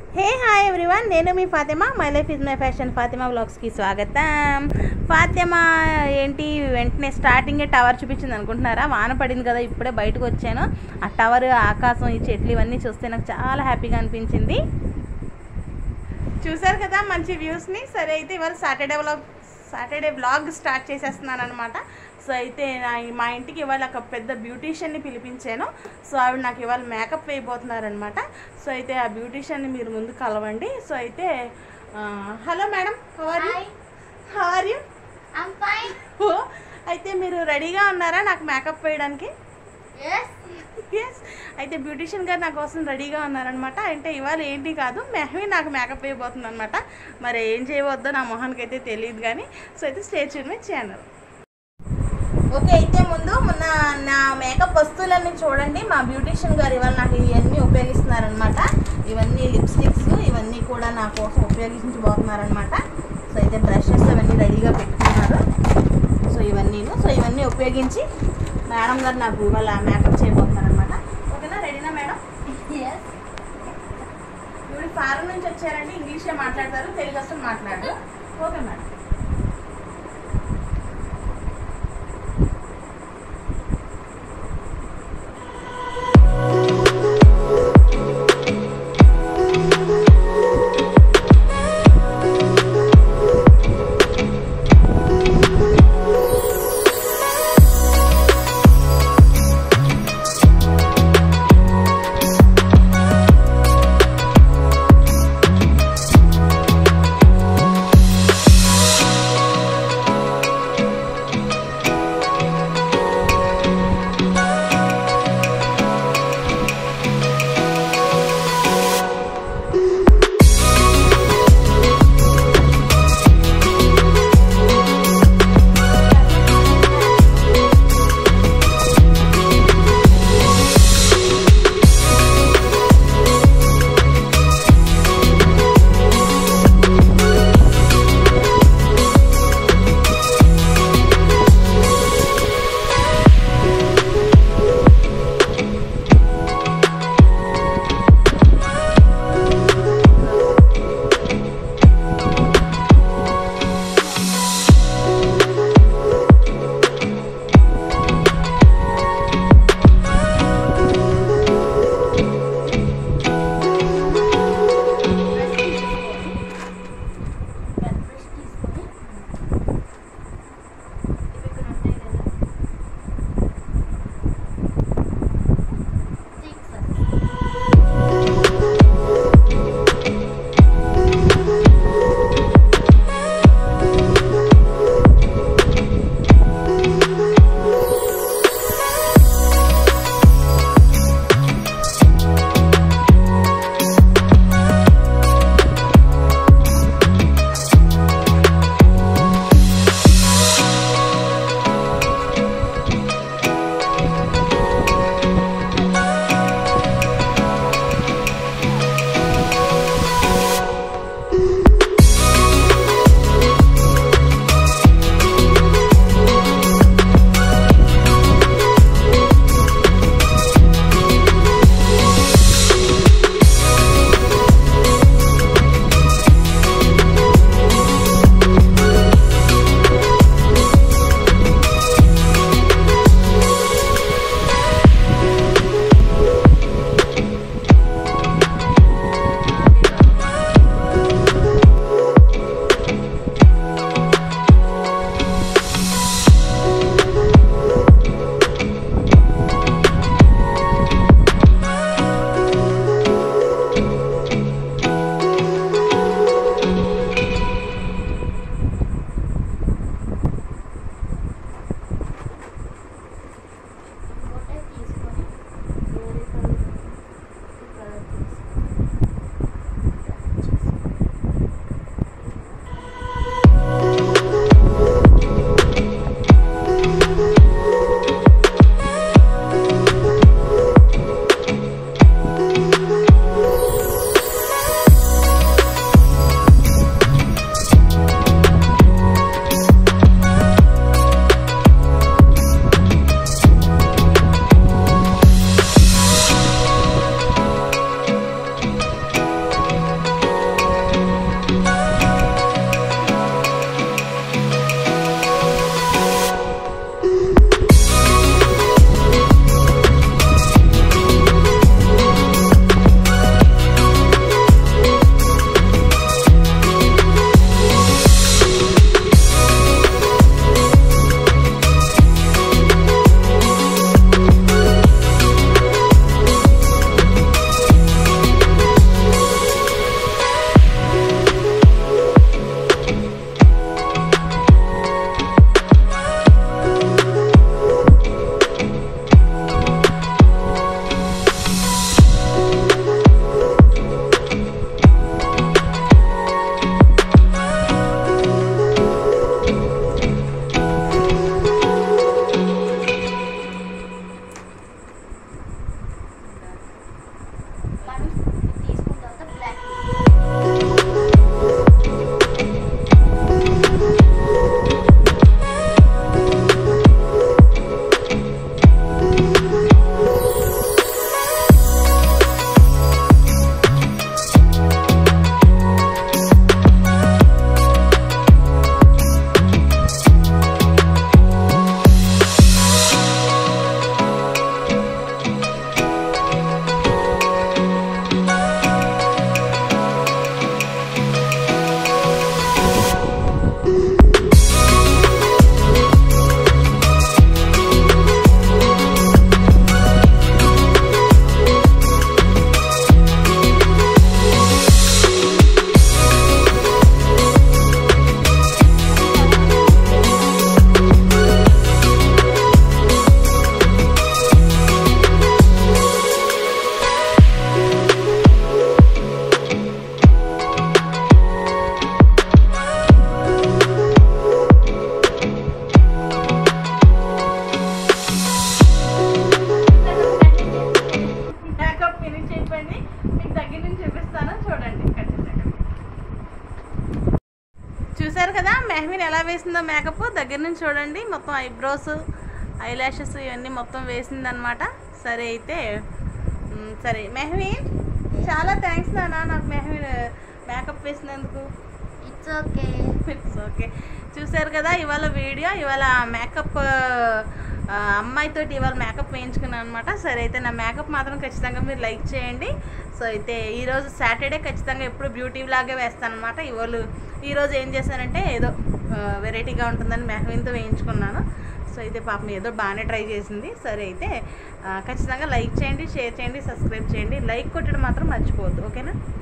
హే hi everyone నేను మీ Fathima my life is my fashion Fathima వ్లాగ్స్కి స్వాగతం ఫాతిమా ఏంటి వెంటనే స్టార్టింగే టవర్ చూపించింది అనుకుంటున్నారా వాన పడింది కదా ఇప్పుడే బయటకు వచ్చాను ఆ టవర్ ఆకాశం ఈ చెట్లు ఇవన్నీ చూస్తే నాకు చాలా హ్యాపీగా అనిపించింది చూసారు కదా మంచి వ్యూస్ని సరే అయితే ఇవాళ Saturday vlog Saturday vlog start చేసేస్తున్నాను అనమాట సో అయితే నా మా ఇంటికి ఇవాళ ఒక పెద్ద బ్యూటీషియన్ని పిలిపించాను సో ఆవిడ నాకు ఇవాళ మేకప్ వేయబోతున్నారనమాట సో అయితే ఆ బ్యూటీషియన్ని మీరు ముందు కలవండి సో అయితే hello madam how are you Hi, how are you I'm fine. ఓ అయితే మీరు రెడీగా ఉన్నారా నాకు మేకప్ వేయడానికి Yes. ఎస్ అయితే బ్యూటిషియన్ గారు నా కోసం రెడీగా ఉన్నారనమాట అంటే ఇవాళ ఏంటి కాదు మెహవి నాకు మేకప్ వేయబోతుంది అనమాట మరి ఏం చేయవద్దో నా మొహానికి అయితే తెలియదు కానీ సో అయితే స్టేజ్ మీద ఛానల్ ఓకే అయితే ముందు మొన్న నా మేకప్ వస్తువులన్నీ చూడండి మా బ్యూటిషియన్ గారు ఇవాళ నాకు ఇవన్నీ ఉపయోగిస్తున్నారనమాట ఇవన్నీ లిప్స్టిక్స్ ఇవన్నీ కూడా నా కోసం ఉపయోగించబోతున్నారనమాట సో అయితే బ్రషెస్ అవన్నీ రెడీగా పెట్టుకున్నారు సో ఇవన్నీను సో ఇవన్నీ ఉపయోగించి మేడం గారు నాకు ఇవాళ మేకప్ చేయబోతున్నారనమాట ఓకేనా రెడీనా మేడం Yes. ఇప్పుడు ఫారెన్ నుంచి వచ్చారండి ఇంగ్లీషే మాట్లాడతారు తెలుగు అసలు మాట్లాడరు ఓకే మేడం చూసారు కదా మెహమీన్ ఎలా వేసిందో మేకప్ దగ్గర నుంచి చూడండి మొత్తం ఐబ్రోస్ ఐ లాషెస్ ఇవన్నీ మొత్తం వేసిందనమాట సరే అయితే మ్, సరే మెహమీన్ చాలా థ్యాంక్స్ నాన్న నాకు మెహమీన్ మేకప్ వేసినందుకు ఇట్స్ ఓకే ఇట్స్ ఓకే చూసారు కదా ఇవాళ వీడియో ఇవాళ మేకప్ అమ్మాయితోటి ఇవాళ మేకప్ వేయించుకున్నాను అనమాట సరే అయితే నా మేకప్ మాత్రం ఖచ్చితంగా మీరు లైక్ చేయండి సో అయితే ఈరోజు సాటర్డే ఖచ్చితంగా ఎప్పుడు బ్యూటీ లాగే వేస్తాను అనమాట ఇవాళ ఈరోజు ఏం చేశానంటే ఏదో వెరైటీగా ఉంటుందని మెహవీన్తో వేయించుకున్నాను సో అయితే పాపం ఏదో బాగానే ట్రై చేసింది సరే అయితే ఆ, ఖచ్చితంగా లైక్ చేయండి షేర్ చేయండి సబ్స్క్రైబ్ చేయండి లైక్ కొట్టడం మాత్రం మర్చిపోవద్దు ఓకేనా